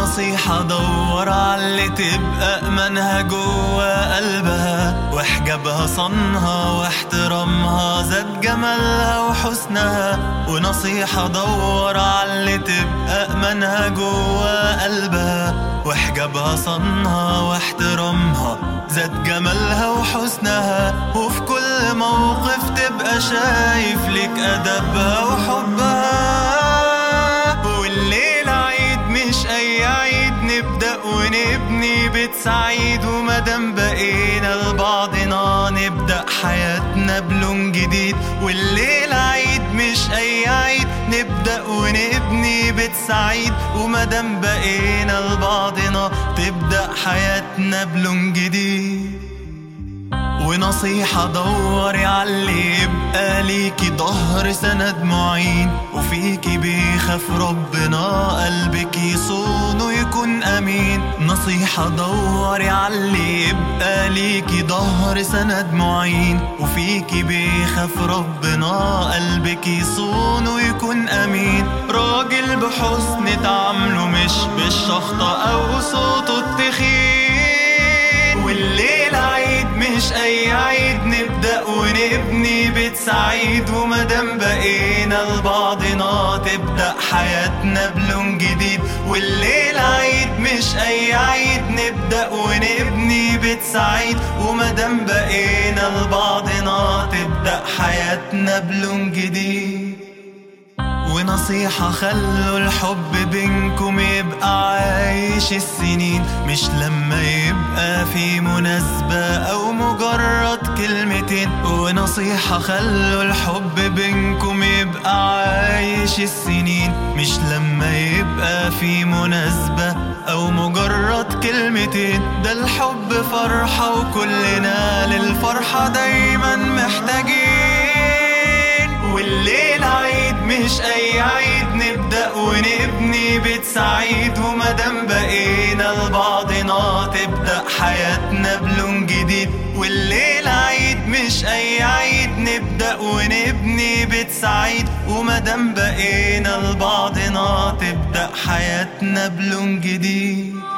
ونصيحة دور عاللي تبقى أمنها جوا قلبها واحجابها صنها واحترامها زاد جمالها وحسنها ونصيحة دور عاللي تبقى أمنها جوا قلبها واحجابها صنها واحترامها زاد جمالها وحسنها وفي كل موقف تبقى شايف لك أدبها وحبها والليل عيد مش أي عيد نبدأ ونبني بيت سعيد ومادام بقينا لبعضنا نبدأ حياتنا بلون جديد والليل عيد مش أي عيد نبدأ ونبني بيت سعيد ومادام بقينا لبعضنا تبدأ حياتنا بلون جديد ونصيحة دوري عاللي يبقى ليكي ظهر سند معين وفيكي بيخاف ربنا قلبك يصون ويكون أمين نصيحة دوري عاللي يبقى ليكي ظهر سند معين وفيكي بيخاف ربنا قلبك يصون ويكون أمين راجل بحسن تعامله مش بالشخطة أو صوته التخين والليل عيد مش اي عيد نبدأ ونبني بيت سعيد ومادام بقينا لبعضنا تبدأ حياتنا بلون جديد والليل عيد مش اي عيد نبدأ ونبني بيت سعيد ومادام بقينا لبعضنا تبدأ حياتنا بلون جديد ونصيحة خلوا الحب بينكم يبقى عايش السنين مش لما يبقى في مناسبة أو مجرد كلمتين ونصيحة خلوا الحب بينكم يبقى عايش السنين مش لما يبقى في مناسبة أو مجرد كلمتين ده الحب فرحة وكلنا للفرحة دايما محتاجين والليل عيد مش أي عيد نبدأ ونبني بيت سعيد ومادام بقينا لبعضنا تبدأ حياتنا بلون جديد والليل عيد مش أي عيد نبدأ ونبني بيت سعيد ومادام بقينا لبعضنا تبدأ حياتنا بلون جديد